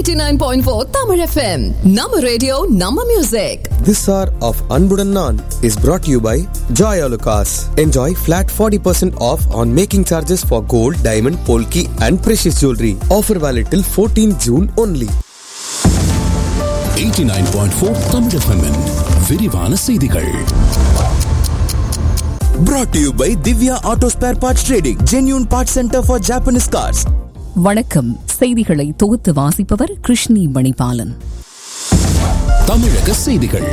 89.4 Tamil FM. Nama radio, Nama music. This hour of Anbudan Naan is brought to you by Joy Alucas. Enjoy flat 40% off on making charges for gold, diamond, polki and precious jewelry. Offer valid till 14 June only. 89.4 Tamil எஃப்எம்மின் விரிவான செய்திகள் Brought to you by Divya Auto Spare Parts Trading, genuine parts center for Japanese cars. வணக்கம் செய்திகளை தொகுத்து வாசிப்பவர் கிருஷ்ணி மணிபாலன் தமிழக செய்திகள்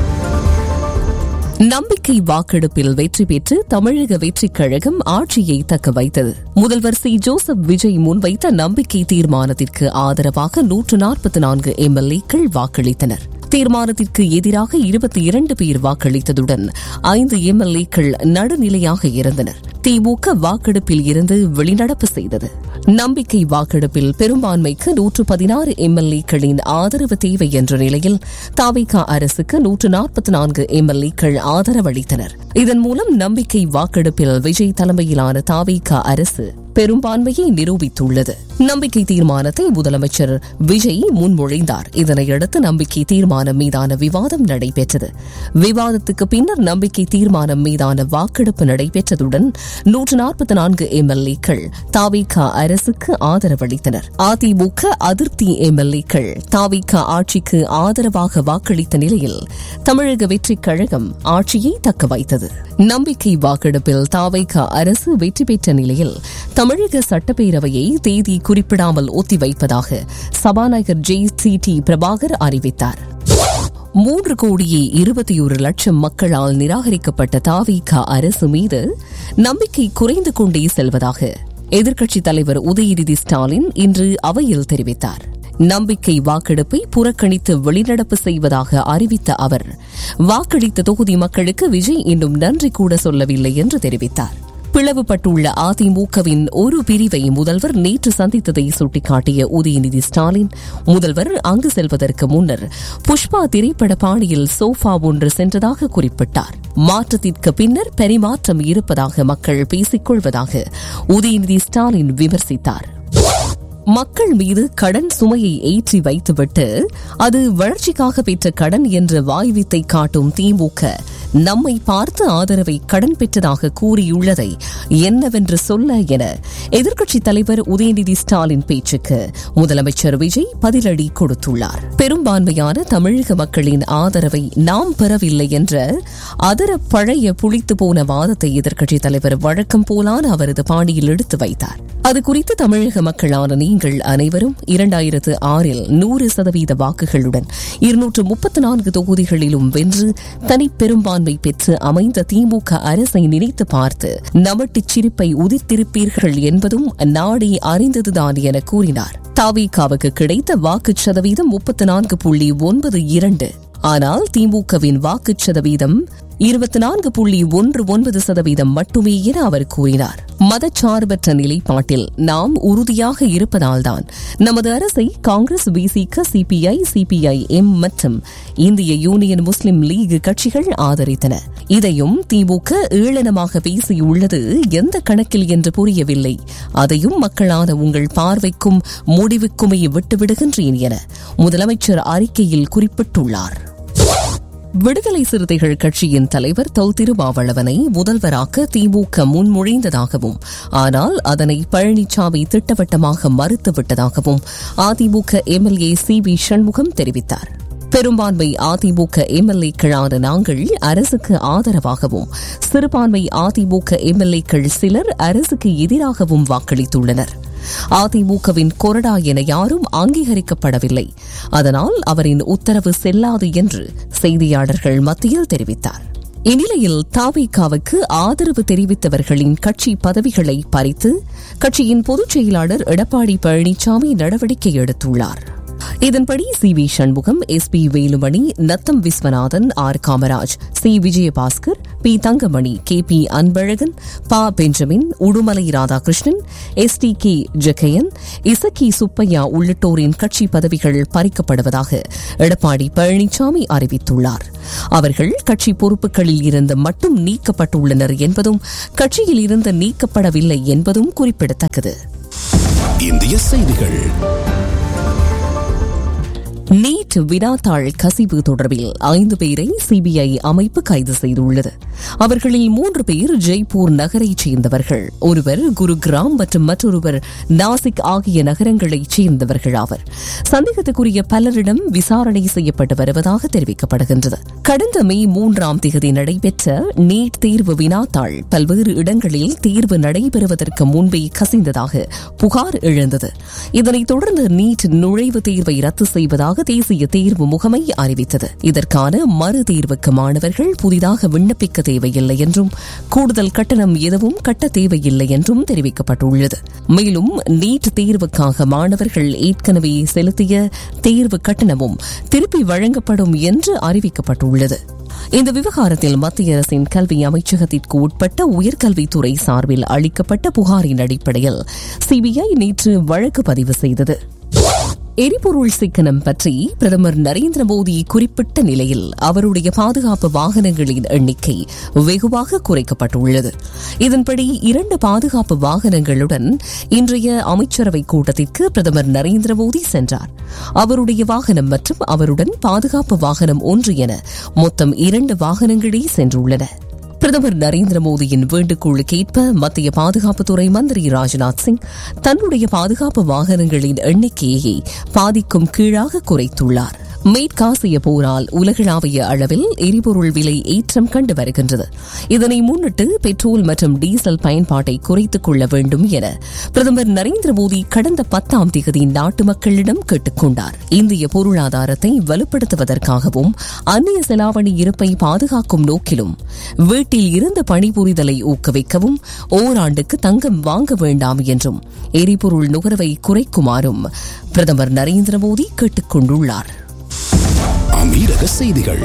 நம்பிக்கை வாக்கெடுப்பில் வெற்றி பெற்று தமிழக வெற்றிக் கழகம் ஆட்சியை தக்க வைத்தது முதல்வர் சி ஜோசப் விஜய் முன்வைத்த நம்பிக்கை தீர்மானத்திற்கு ஆதரவாக நூற்று நாற்பத்தி நான்கு எம்எல்ஏக்கள் வாக்களித்தனர் தீர்மானத்திற்கு எதிராக இருபத்தி இரண்டு பேர் வாக்களித்ததுடன் ஐந்து எம்எல்ஏக்கள் நடுநிலையாக இருந்தனர் திமுக வாக்கெடுப்பில் இருந்து வெளிநடப்பு செய்தது நம்பிக்கை வாக்கெடுப்பில் பெரும்பான்மைக்கு நூற்று பதினாறு எம்எல்ஏக்களின் ஆதரவு தேவை என்ற நிலையில் தாவிகா அரசுக்கு நூற்று நாற்பத்தி நான்கு எம்எல்ஏக்கள் ஆதரவளித்தனர் இதன் மூலம் நம்பிக்கை வாக்கெடுப்பில் விஜய் தலைமையிலான தாவிகா அரசு பெரும்பான்மையை நிரூபித்துள்ளது நம்பிக்கை தீர்மானத்தை முதலமைச்சர் விஜய் முன்மொழிந்தார் இதனையடுத்து நம்பிக்கை தீர்மானம் மீதான விவாதம் நடைபெற்றது விவாதத்துக்கு பின்னர் நம்பிக்கை தீர்மானம் மீதான வாக்கெடுப்பு நடைபெற்றதுடன் நூற்று நாற்பத்தி நான்கு எம்எல்ஏக்கள் தாவிகா அரசுக்கு ஆதரவளித்தனர் அதிமுக அதிருப்தி எம்எல்ஏக்கள் தாவிகா ஆட்சிக்கு ஆதரவாக வாக்களித்த நிலையில் தமிழக வெற்றிக் கழகம் ஆட்சியை தக்க வைத்தது நம்பிக்கை வாக்கெடுப்பில் தாவைக்கா அரசு வெற்றி பெற்ற நிலையில் தமிழக சட்டப்பேரவையை தேதி குறிப்பிடாமல் ஒத்திவைப்பதாக சபாநாயகர் ஜே சி டி பிரபாகர் அறிவித்தார் மூன்று கோடியே இருபத்தி ஒரு லட்சம் மக்களால் நிராகரிக்கப்பட்ட தாவிகா அரசு மீது நம்பிக்கை குறைந்து கொண்டே செல்வதாக எதிர்க்கட்சித் தலைவர் உதயநிதி ஸ்டாலின் இன்று அவையில் தெரிவித்தார் நம்பிக்கை வாக்கெடுப்பை புறக்கணித்து வெளிநடப்பு செய்வதாக அறிவித்த அவர் வாக்களித்த தொகுதி மக்களுக்கு விஜய் இன்னும் நன்றி கூட சொல்லவில்லை என்று தெரிவித்தார் பிளவுபட்டுள்ள அதிமுகவின் ஒரு பிரிவை முதல்வர் நேற்று சந்தித்ததை சுட்டிக்காட்டிய உதயநிதி ஸ்டாலின் முதல்வர் அங்கு செல்வதற்கு முன்னர் புஷ்பா திரைப்பட பாணியில் சோஃபா ஒன்று சென்றதாக குறிப்பிட்டார் மாற்றத்திற்கு பின்னர் பரிமாற்றம் இருப்பதாக மக்கள் பேசிக் கொள்வதாக உதயநிதி ஸ்டாலின் விமர்சித்தார் மக்கள் மீது கடன் சுமையை ஏற்றி வைத்துவிட்டு அது வளர்ச்சிக்காக பெற்ற கடன் என்ற வாய்வித்தை காட்டும் திமுக நம்மை பார்த்து ஆதரவை கடன் பெற்றதாக கூறியுள்ளதை என்னவென்று சொல்ல என எதிர்க்கட்சித் தலைவர் உதயநிதி ஸ்டாலின் பேச்சுக்கு முதலமைச்சர் விஜய் பதிலடி கொடுத்துள்ளார் பெரும்பான்மையான தமிழக மக்களின் ஆதரவை நாம் பெறவில்லை என்ற அதர பழைய புளித்து போன வாதத்தை எதிர்க்கட்சித் தலைவர் வழக்கம் போலான அவரது பாணியில் எடுத்து வைத்தார் அது குறித்து தமிழக மக்களான நீங்கள் அனைவரும் இரண்டாயிரத்து ஆறில் நூறு சதவீத வாக்குகளுடன் இருநூற்று முப்பத்தி நான்கு தொகுதிகளிலும் வென்று தனிப்பெரும்பான்மை பெற்று அமைந்த திமுக அரசை நினைத்து பார்த்து நமட்டுச் சிரிப்பை உதிர்த்திருப்பீர்கள் என்பதும் நாடே அறிந்ததுதான் என கூறினார் தாவிகாவுக்கு கிடைத்த வாக்குச் சதவீதம் முப்பத்தி நான்கு புள்ளி ஒன்பது இரண்டு ஆனால் திமுகவின் வாக்குச் சதவீதம் இருபத்தி நான்கு புள்ளி ஒன்று ஒன்பது சதவீதம் மட்டுமே என அவர் கூறினார் மதச்சார்பற்ற நிலைப்பாட்டில் நாம் உறுதியாக இருப்பதால்தான் நமது அரசை காங்கிரஸ் பிசிக சிபிஐ சிபிஐ எம் மற்றும் இந்திய யூனியன் முஸ்லிம் லீக் கட்சிகள் ஆதரித்தன இதையும் திமுக ஏளனமாக பேசியுள்ளது எந்த கணக்கில் என்று புரியவில்லை அதையும் மக்களான உங்கள் பார்வைக்கும் முடிவுக்குமே விட்டுவிடுகின்றேன் என முதலமைச்சர் அறிக்கையில் குறிப்பிட்டுள்ளார் விடுதலை சிறுத்தைகள் கட்சியின் தலைவர் தொல் திருமாவளவனை முதல்வராக்க திமுக முன்மொழிந்ததாகவும் ஆனால் அதனை பழனிசாமி திட்டவட்டமாக மறுத்துவிட்டதாகவும் AIADMK MLA C V Shanmugam தெரிவித்தார் பெரும்பான்மை அதிமுக எம்எல்ஏக்களான நாங்கள் அரசுக்கு ஆதரவாகவும் சிறுபான்மை அதிமுக எம்எல்ஏக்கள் சிலர் அரசுக்கு எதிராகவும் வாக்களித்துள்ளனர் அதிமுகவின் கொறடா என யாரும் அங்கீகரிக்கப்படவில்லை அதனால் அவரின் உத்தரவு செல்லாது என்று செய்தியாளர்கள் மத்தியில் தெரிவித்தார் இந்நிலையில் தாவிகாவுக்கு ஆதரவு தெரிவித்தவர்களின் கட்சி பதவிகளை பறித்து கட்சியின் பொதுச் செயலாளர் எடப்பாடி பழனிசாமி நடவடிக்கை எடுத்துள்ளார் இதன்படி C V Shanmugam S P Velumani Natham Viswanathan R Kamaraj C Vijayabaskar P Thangamani K P Anbazhagan ப Benjamin Udumalai Radhakrishnan S T K Jakkaiyan Isakki Subbaiah உள்ளிட்டோரின் கட்சி பதவிகள் பறிக்கப்படுவதாக எடப்பாடி பழனிசாமி அறிவித்துள்ளார் அவர்கள் கட்சி பொறுப்புகளில் இருந்து மட்டும் நீக்கப்பட்டுள்ளனர் என்பதும் கட்சியில் இருந்து நீக்கப்படவில்லை என்பதும் குறிப்பிடத்தக்கது இந்திய செய்திகள் நீட் வினாத்தாள் கசிவு தொடர்பில் ஐந்து பேரை சிபிஐ அமைப்பு கைது செய்துள்ளது அவர்களில் மூன்று பேர் ஜெய்ப்பூர் நகரைச் சேர்ந்தவர்கள் ஒருவர் குருகிராம் மற்றும் மற்றொருவர் நாசிக் ஆகிய நகரங்களைச் சேர்ந்தவர்கள் ஆவர் சந்தேகத்துக்குரிய பலரிடம் விசாரணை செய்யப்பட்டு வருவதாக தெரிவிக்கப்படுகின்றது கடந்த மே மூன்றாம் தேதி நடைபெற்ற நீட் தேர்வு வினாத்தாள் பல்வேறு இடங்களில் தேர்வு நடைபெறுவதற்கு முன்பே கசிந்ததாக புகார் எழுந்தது இதனைத் தொடர்ந்து நீட் நுழைவுத் தேர்வை ரத்து செய்வதாக தேசிய தேர்வு முகமை அறிவித்தது இதற்கான மறு தேர்வுக்கு மாணவர்கள் புதிதாக விண்ணப்பிக்க தேவையில்லை என்றும் கூடுதல் கட்டணம் எதுவும் கட்ட தேவையில்லை என்றும் தெரிவிக்கப்பட்டுள்ளது மேலும் நீட் தேர்வுக்காக மாணவர்கள் ஏற்கனவே செலுத்திய தேர்வு கட்டணமும் திருப்பி வழங்கப்படும் என்று அறிவிக்கப்பட்டுள்ளது இந்த விவகாரத்தில் மத்திய அரசின் கல்வி அமைச்சகத்திற்கு உட்பட்ட உயர்கல்வித்துறை சார்பில் அளிக்கப்பட்ட புகாரின் அடிப்படையில் சிபிஐ நேற்று வழக்கு பதிவு செய்தது எரிபொருள் சிக்கனம் பற்றி பிரதமர் நரேந்திர மோடி குறிப்பிட்ட நிலையில் அவருடைய பாதுகாப்பு வாகனங்களின் எண்ணிக்கை வெகுவாக குறைக்கப்பட்டுள்ளது இதன்படி இரண்டு பாதுகாப்பு வாகனங்களுடன் இன்றைய அமைச்சரவை கூட்டத்திற்கு பிரதமர் நரேந்திர மோடி சென்றார் அவருடைய வாகனம் மற்றும் அவருடன் பாதுகாப்பு வாகனம் ஒன்று என மொத்தம் இரண்டு வாகனங்களே சென்றுள்ளன பிரதமர் நரேந்திர மோடியின் வேண்டுகோளுக்கேற்ப மத்திய பாதுகாப்புத்துறை மந்திரி ராஜ்நாத் சிங் தன்னுடைய பாதுகாப்பு வாகனங்களின் எண்ணிக்கையை பாதிக்கும் கீழாக குறைத்துள்ளார் மேற்காசிய போரால் உலகளாவிய அளவில் எரிபொருள் விலை ஏற்றம் கண்டு வருகின்றது இதனை முன்னிட்டு பெட்ரோல் மற்றும் டீசல் பயன்பாட்டை குறைத்துக் கொள்ள வேண்டும் என பிரதமர் நரேந்திர மோடி கடந்த பத்தாம் தேதி நாட்டு மக்களிடம் கேட்டுக் கொண்டார் இந்திய பொருளாதாரத்தை வலுப்படுத்துவதற்காகவும் அந்நிய செலாவணி இருப்பை பாதுகாக்கும் நோக்கிலும் வீட்டில் இருந்து பணிபுரிதலை ஊக்குவிக்கவும் ஓராண்டுக்கு தங்கம் வாங்க வேண்டாம் என்றும் எரிபொருள் நுகர்வை குறைக்குமாறும் பிரதமர் நரேந்திர மோடி கேட்டுக் கொண்டுள்ளார் அமீரக செய்திகள்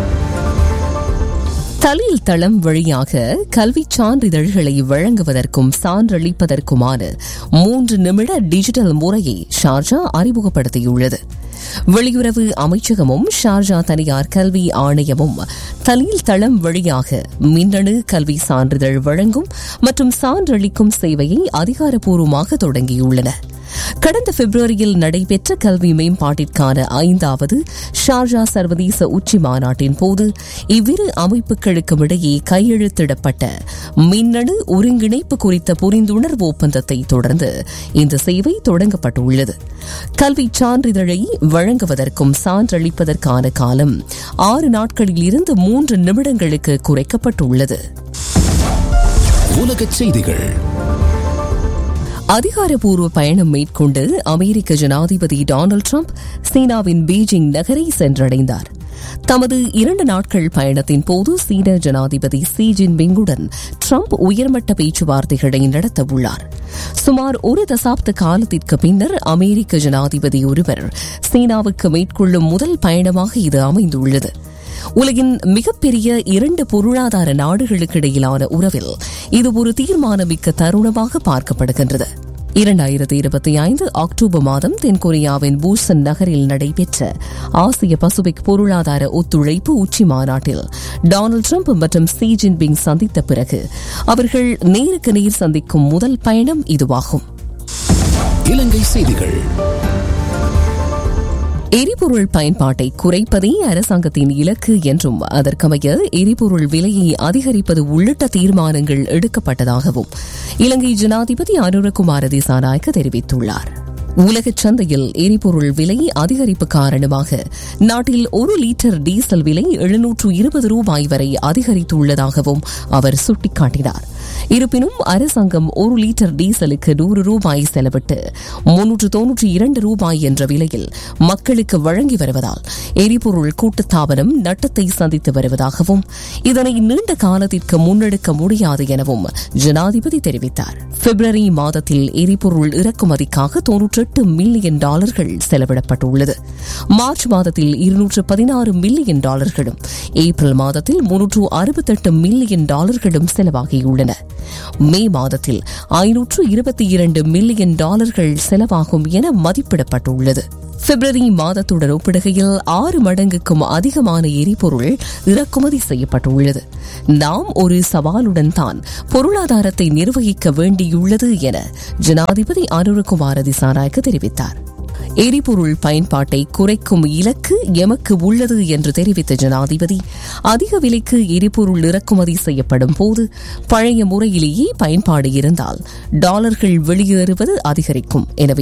தலில் தளம் வழியாக கல்விச் சான்றிதழ்களை வழங்குவதற்கும் சான்றளிப்பதற்குமான மூன்று நிமிட டிஜிட்டல் முறையை ஷார்ஜா அறிமுகப்படுத்தியுள்ளது வெளியுறவு அமைச்சகமும் ஷார்ஜா தனியார் கல்வி ஆணையமும் தலில் தளம் வழியாக மின்னணு கல்வி சான்றிதழ் வழங்கும் மற்றும் சான்றளிக்கும் சேவையை அதிகாரப்பூர்வமாக தொடங்கியுள்ளன கடந்த பிப்ரவரியில் நடைபெற்ற கல்வி மேம்பாட்டிற்கான ஐந்தாவது ஷார்ஜா சர்வதேச உச்சி மாநாட்டின் போது இவ்விரு அமைப்புகளுக்கும் இடையே கையெழுத்திடப்பட்ட மின்னணு ஒருங்கிணைப்பு குறித்த புரிந்துணர்வு ஒப்பந்தத்தை தொடர்ந்து இந்த சேவை தொடங்கப்பட்டுள்ளது கல்வி சான்றிதழை வழங்குவதற்கும் சான்றளிப்பதற்கான காலம் ஆறு நாட்களில் இருந்து மூன்று நிமிடங்களுக்கு குறைக்கப்பட்டுள்ளது உலகச் செய்திகள் அதிகாரப்பூர்வ பயணம் மேற்கொண்டு அமெரிக்க ஜனாதிபதி டொனால்டு ட்ரம்ப் சீனாவின் பீஜிங் நகரை சென்றடைந்தார் தமது இரண்டு நாட்கள் பயணத்தின் போது சீன ஜனாதிபதி சி ஜின்பிங்குடன் ட்ரம்ப் உயர்மட்ட பேச்சுவார்த்தைகளை நடத்தவுள்ளார் சுமார் ஒரு தசாப்த காலத்திற்கு பின்னர் அமெரிக்க ஜனாதிபதி ஒருவர் சீனாவுக்கு மேற்கொள்ளும் முதல் பயணமாக இது அமைந்துள்ளது உலகின் மிகப்பெரிய இரண்டு பொருளாதார நாடுகளுக்கு இடையிலான உறவில் இது ஒரு தீர்மானமிக்க தருணமாக பார்க்கப்படுகின்றது இரண்டாயிரத்தி இருபத்தி ஐந்து அக்டோபர் மாதம் தென்கொரியாவின் பூசன் நகரில் நடைபெற்ற ஆசிய பசுபிக் பொருளாதார ஒத்துழைப்பு உச்சி மாநாட்டில் டொனால்டு ட்ரம்ப் மற்றும் சி ஜின்பிங் சந்தித்த பிறகு அவர்கள் நேருக்கு நேர் சந்திக்கும் முதல் பயணம் இதுவாகும் இலங்கை செய்திகள் எரிபொருள் பயன்பாட்டை குறைப்பதே அரசாங்கத்தின் இலக்கு என்றும் அதற்கமைய எரிபொருள் விலையை அதிகரிப்பது உள்ளிட்ட தீர்மானங்கள் எடுக்கப்பட்டதாகவும் இலங்கை ஜனாதிபதி அனுரகுமார திசாநாயக்க தெரிவித்துள்ளார் உலகச் சந்தையில் எரிபொருள் விலை அதிகரிப்பு காரணமாக நாட்டில் ஒரு லிட்டர் டீசல் விலை எழுநூற்று இருபது ரூபாய் வரை அதிகரித்துள்ளதாகவும் அவர் சுட்டிக்காட்டினார் இருப்பினும் அரசாங்கம் ஒரு லிட்டர் டீசலுக்கு நூறு ரூபாய் செலவிட்டு முன்னூற்று தொன்னூற்றி இரண்டு ரூபாய் என்ற விலையில் மக்களுக்கு வழங்கி வருவதால் எரிபொருள் கூட்டுத்தாபனம் நட்டத்தை சந்தித்து வருவதாகவும் இதனை நீண்ட காலத்திற்கு முன்னெடுக்க முடியாது எனவும் ஜனாதிபதி தெரிவித்தார் பிப்ரவரி மாதத்தில் எரிபொருள் இறக்குமதிக்காக தொன்னூற்றி எட்டு மில்லியன் டாலர்கள் செலவிடப்பட்டுள்ளது மார்ச் மாதத்தில் இருநூற்று பதினாறு மில்லியன் டாலர்களும் ஏப்ரல் மாதத்தில் முன்னூற்று அறுபத்தெட்டு மில்லியன் டாலர்களும் செலவாகியுள்ளன மே மாதத்தில் ஐநூற்று இருபத்தி இரண்டு மில்லியன் டாலர்கள் செலவாகும் என மதிப்பிடப்பட்டுள்ளது பிப்ரவரி மாதத்துடன் ஒப்பிடுகையில் ஆறு மடங்குக்கும் அதிகமான எரிபொருள் இறக்குமதி செய்யப்பட்டுள்ளது நாம் ஒரு சவாலுடன் தான் பொருளாதாரத்தை நிர்வகிக்க வேண்டியுள்ளது என ஜனாதிபதி அனுரகுமார திசாநாயக்க தெரிவித்தார் எரிபொருள் பயன்பாட்டை குறைக்கும் இலக்கு எமக்கு உள்ளது என்று தெரிவித்த ஜனாதிபதி அதிக விலைக்கு எரிபொருள் இறக்குமதி செய்யப்படும் போது பழைய முறையிலேயே பயன்பாடு இருந்தால் டாலர்கள் வெளியேறுவது அதிகரிக்கும் எனவே